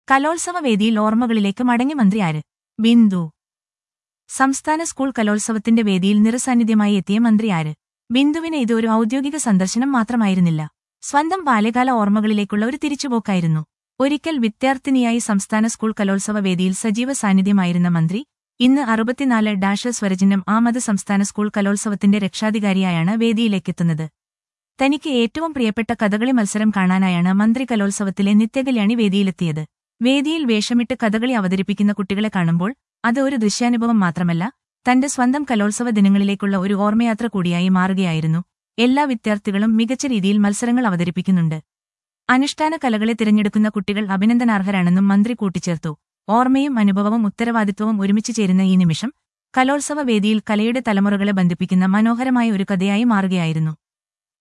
കലോത്സവ വേദിയിൽ ഓർമ്മകളിലേക്ക് മടങ്ങി മന്ത്രി ആര് ബിന്ദു സംസ്ഥാന സ്കൂൾ കലോത്സവത്തിന്റെ വേദിയിൽ നിറസാന്നിധ്യമായി എത്തിയ മന്ത്രി ആര് ബിന്ദുവിന് ഇത് ഒരു ഔദ്യോഗിക സന്ദർശനം മാത്രമായിരുന്നില്ല സ്വന്തം ബാല്യകാല ഓർമ്മകളിലേക്കുള്ള ഒരു തിരിച്ചുപോക്കായിരുന്നു ഒരിക്കൽ വിദ്യാർത്ഥിനിയായി സംസ്ഥാന സ്കൂൾ കലോത്സവ വേദിയിൽ സജീവ സാന്നിധ്യമായിരുന്ന മന്ത്രി ഇന്ന് അറുപത്തിനാല് ഡാഷ് സ്വരചിഹ്നം ആമത് സംസ്ഥാന സ്കൂൾ കലോത്സവത്തിന്റെ രക്ഷാധികാരിയായാണ് വേദിയിലേക്കെത്തുന്നത് തനിക്ക് ഏറ്റവും പ്രിയപ്പെട്ട കഥകളി മത്സരം കാണാനായാണ് മന്ത്രി കലോത്സവത്തിലെ നിത്യകല്യാണി വേദിയിലെത്തിയത് വേദിയിൽ വേഷമിട്ട് കഥകളി അവതരിപ്പിക്കുന്ന കുട്ടികളെ കാണുമ്പോൾ അത് ഒരു ദൃശ്യാനുഭവം മാത്രമല്ല തന്റെ സ്വന്തം കലോത്സവ ദിനങ്ങളിലേക്കുള്ള ഒരു ഓർമ്മയാത്ര കൂടിയായി മാറുകയായിരുന്നു എല്ലാ വിദ്യാർത്ഥികളും മികച്ച രീതിയിൽ മത്സരങ്ങൾ അവതരിപ്പിക്കുന്നുണ്ട് അനുഷ്ഠാന കലകളെ തിരഞ്ഞെടുക്കുന്ന കുട്ടികൾ അഭിനന്ദനാർഹരാണെന്നും മന്ത്രി കൂട്ടിച്ചേർത്തു ഓർമ്മയും അനുഭവവും ഉത്തരവാദിത്വവും ഒരുമിച്ച് ചേരുന്ന ഈ നിമിഷം കലോത്സവ വേദിയിൽ കലയുടെ തലമുറകളെ ബന്ധിപ്പിക്കുന്ന മനോഹരമായ ഒരു കഥയായി മാറുകയായിരുന്നു